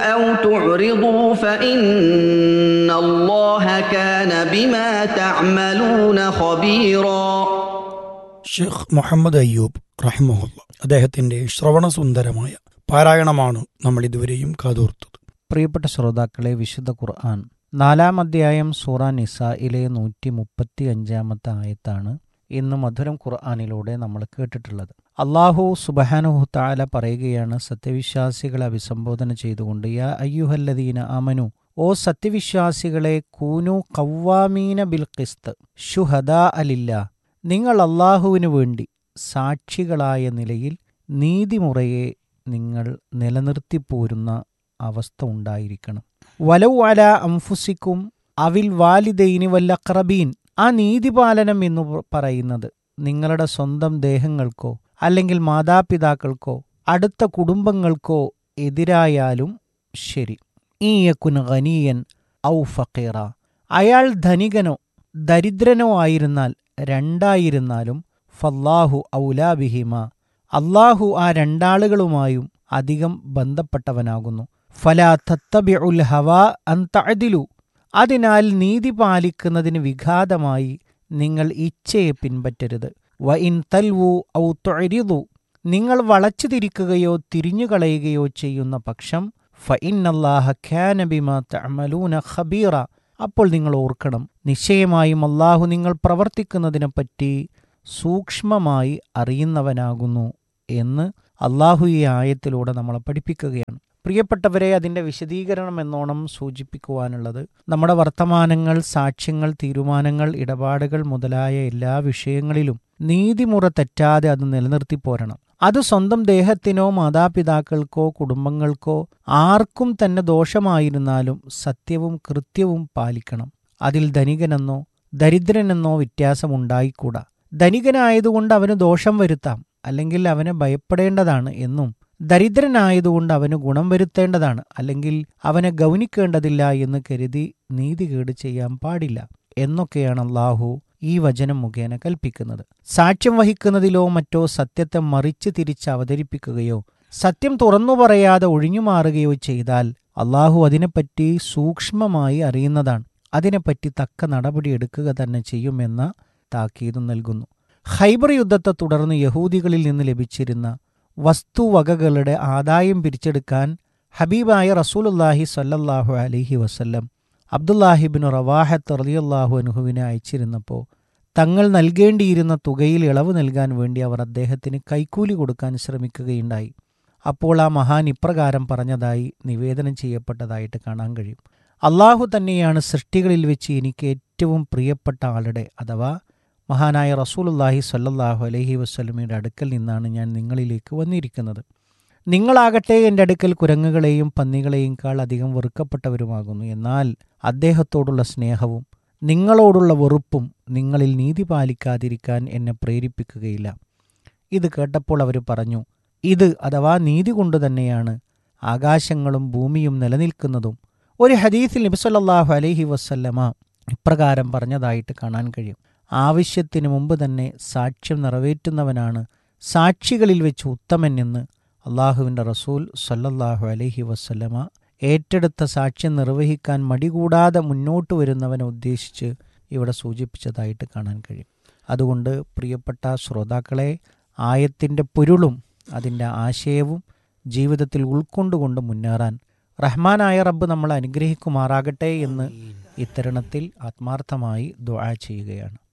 أو تعرضوا فإن الله كان بما تعملون خبيرا ഷെയ്ഖ് മുഹമ്മദ് അയ്യൂബ് റഹിമുല്ല അദ്ദേഹത്തിന്റെ ശ്രവണസുന്ദരമായ പാരായണമാണ് നമ്മൾ ഇതുവരെയും കാതോർത്തത് പ്രിയപ്പെട്ട ശ്രോതാക്കളെ വിശുദ്ധ ഖുർആൻ നാലാം അധ്യായം സൂറ നിസായിലെ നൂറ്റി മുപ്പത്തി അഞ്ചാമത്തെ ആയത്താണ് ഇന്ന് മധുരം ഖുർആാനിലൂടെ നമ്മൾ കേട്ടിട്ടുള്ളത് അള്ളാഹു സുബഹാനുഹു താല പറയുകയാണ് സത്യവിശ്വാസികളെ അഭിസംബോധന ചെയ്തുകൊണ്ട് യാ അയ്യുഹല്ലദീന അമനു ഓ സത്യവിശ്വാസികളെ കൂനു കവ്വാമീന ബിൽ ഖിസ്ത് ഷുഹദാ അലില്ല നിങ്ങൾ അള്ളാഹുവിനു വേണ്ടി സാക്ഷികളായ നിലയിൽ നീതിമുറയെ നിങ്ങൾ നിലനിർത്തിപ്പോരുന്ന അവസ്ഥ ഉണ്ടായിരിക്കണം വലൗ അല അംഫുസിക്കും അവിൽ വാലിദൈനി വല്ലക്രബീൻ ആ നീതിപാലനം എന്ന് പറയുന്നത് നിങ്ങളുടെ സ്വന്തം ദേഹങ്ങൾക്കോ അല്ലെങ്കിൽ മാതാപിതാക്കൾക്കോ അടുത്ത കുടുംബങ്ങൾക്കോ എതിരായാലും ശരി ഈ യക്കുൻ ഖനീയൻ ഔ ഫക്കീറ അയാൾ ധനികനോ ദരിദ്രനോ ആയിരുന്നാൽ രണ്ടായിരുന്നാലും ഫല്ലാഹു ഔലാബിഹിമ അള്ളാഹു ആ രണ്ടാളുകളുമായും അധികം ബന്ധപ്പെട്ടവനാകുന്നു ഫലാ തത്തബിഉൽ ഹവാ അൻ തഅദിലു അതിനാൽ നീതി പാലിക്കുന്നതിന് വിഘാതമായി നിങ്ങൾ ഇച്ഛയെ പിൻപറ്റരുത് വ ഇൻ തൽവു ഔ തൊഴിരിതു നിങ്ങൾ വളച്ചു തിരിക്കുകയോ തിരിഞ്ഞുകളയുകയോ ചെയ്യുന്ന പക്ഷം ഫ ഇന്നല്ലാഹ ഖാനബിമ തഅമലൂന ഖബീറ അപ്പോൾ നിങ്ങൾ ഓർക്കണം നിശ്ചയമായും അള്ളാഹു നിങ്ങൾ പ്രവർത്തിക്കുന്നതിനെപ്പറ്റി സൂക്ഷ്മമായി അറിയുന്നവനാകുന്നു എന്ന് അള്ളാഹു ഈ ആയത്തിലൂടെ നമ്മളെ പഠിപ്പിക്കുകയാണ് പ്രിയപ്പെട്ടവരെ അതിൻ്റെ വിശദീകരണം എന്നോണം സൂചിപ്പിക്കുവാനുള്ളത് നമ്മുടെ വർത്തമാനങ്ങൾ സാക്ഷ്യങ്ങൾ തീരുമാനങ്ങൾ ഇടപാടുകൾ മുതലായ എല്ലാ വിഷയങ്ങളിലും നീതിമുറ തെറ്റാതെ അത് നിലനിർത്തി പോരണം അത് സ്വന്തം ദേഹത്തിനോ മാതാപിതാക്കൾക്കോ കുടുംബങ്ങൾക്കോ ആർക്കും തന്നെ ദോഷമായിരുന്നാലും സത്യവും കൃത്യവും പാലിക്കണം അതിൽ ധനികനെന്നോ ദരിദ്രനെന്നോ വ്യത്യാസമുണ്ടായിക്കൂടാ ധനികനായതുകൊണ്ട് അവന് ദോഷം വരുത്താം അല്ലെങ്കിൽ അവനെ ഭയപ്പെടേണ്ടതാണ് എന്നും ദരിദ്രനായതുകൊണ്ട് അവന് ഗുണം വരുത്തേണ്ടതാണ് അല്ലെങ്കിൽ അവനെ ഗൗനിക്കേണ്ടതില്ല എന്ന് കരുതി നീതികേട് ചെയ്യാൻ പാടില്ല എന്നൊക്കെയാണ് അള്ളാഹു ഈ വചനം മുഖേന കൽപ്പിക്കുന്നത് സാക്ഷ്യം വഹിക്കുന്നതിലോ മറ്റോ സത്യത്തെ മറിച്ച് തിരിച്ച് അവതരിപ്പിക്കുകയോ സത്യം തുറന്നു പറയാതെ ഒഴിഞ്ഞുമാറുകയോ ചെയ്താൽ അള്ളാഹു അതിനെപ്പറ്റി സൂക്ഷ്മമായി അറിയുന്നതാണ് അതിനെപ്പറ്റി തക്ക നടപടിയെടുക്കുക തന്നെ ചെയ്യുമെന്ന താക്കീതും നൽകുന്നു ഖൈബർ യുദ്ധത്തെ തുടർന്ന് യഹൂദികളിൽ നിന്ന് ലഭിച്ചിരുന്ന വസ്തുവകകളുടെ ആദായം പിരിച്ചെടുക്കാൻ ഹബീബായ റസൂലുല്ലാഹി സല്ലല്ലാഹു അലൈഹി വസല്ലം അബ്ദുല്ലാഹിബിന് റവാഹത്ത് റലിയല്ലാഹു അനുഹുവിനെ അയച്ചിരുന്നപ്പോൾ തങ്ങൾ നൽകേണ്ടിയിരുന്ന തുകയിൽ ഇളവ് നൽകാൻ വേണ്ടി അവർ അദ്ദേഹത്തിന് കൈക്കൂലി കൊടുക്കാൻ ശ്രമിക്കുകയുണ്ടായി അപ്പോൾ ആ മഹാൻ ഇപ്രകാരം പറഞ്ഞതായി നിവേദനം ചെയ്യപ്പെട്ടതായിട്ട് കാണാൻ കഴിയും അള്ളാഹു തന്നെയാണ് സൃഷ്ടികളിൽ വെച്ച് എനിക്ക് ഏറ്റവും പ്രിയപ്പെട്ട ആളുടെ അഥവാ മഹാനായ റസൂലുല്ലാഹി സല്ലല്ലാഹു അലൈഹി വസ്ലമിയുടെ അടുക്കൽ നിന്നാണ് ഞാൻ നിങ്ങളിലേക്ക് വന്നിരിക്കുന്നത് നിങ്ങളാകട്ടെ എൻ്റെ അടുക്കൽ കുരങ്ങുകളെയും പന്നികളെയുംക്കാൾ അധികം വെറുക്കപ്പെട്ടവരുമാകുന്നു എന്നാൽ അദ്ദേഹത്തോടുള്ള സ്നേഹവും നിങ്ങളോടുള്ള വെറുപ്പും നിങ്ങളിൽ നീതി പാലിക്കാതിരിക്കാൻ എന്നെ പ്രേരിപ്പിക്കുകയില്ല ഇത് കേട്ടപ്പോൾ അവർ പറഞ്ഞു ഇത് അഥവാ നീതി കൊണ്ട് തന്നെയാണ് ആകാശങ്ങളും ഭൂമിയും നിലനിൽക്കുന്നതും ഒരു ഹദീസിൽ നബിസല്ലാഹു അലൈഹി വസ്ല്ലമ ഇപ്രകാരം പറഞ്ഞതായിട്ട് കാണാൻ കഴിയും ആവശ്യത്തിന് മുമ്പ് തന്നെ സാക്ഷ്യം നിറവേറ്റുന്നവനാണ് സാക്ഷികളിൽ വെച്ച് ഉത്തമൻ എന്ന് അള്ളാഹുവിൻ്റെ റസൂൽ സല്ലല്ലാഹു അലൈഹി വസ്ലമ ഏറ്റെടുത്ത സാക്ഷ്യം നിർവഹിക്കാൻ മടികൂടാതെ മുന്നോട്ട് വരുന്നവനെ ഉദ്ദേശിച്ച് ഇവിടെ സൂചിപ്പിച്ചതായിട്ട് കാണാൻ കഴിയും അതുകൊണ്ട് പ്രിയപ്പെട്ട ശ്രോതാക്കളെ ആയത്തിൻ്റെ പൊരുളും അതിൻ്റെ ആശയവും ജീവിതത്തിൽ ഉൾക്കൊണ്ടുകൊണ്ട് മുന്നേറാൻ റഹ്മാനായ റബ്ബ് നമ്മളെ അനുഗ്രഹിക്കുമാറാകട്ടെ എന്ന് ഇത്തരുണത്തിൽ ആത്മാർത്ഥമായി ദുആ ചെയ്യുകയാണ്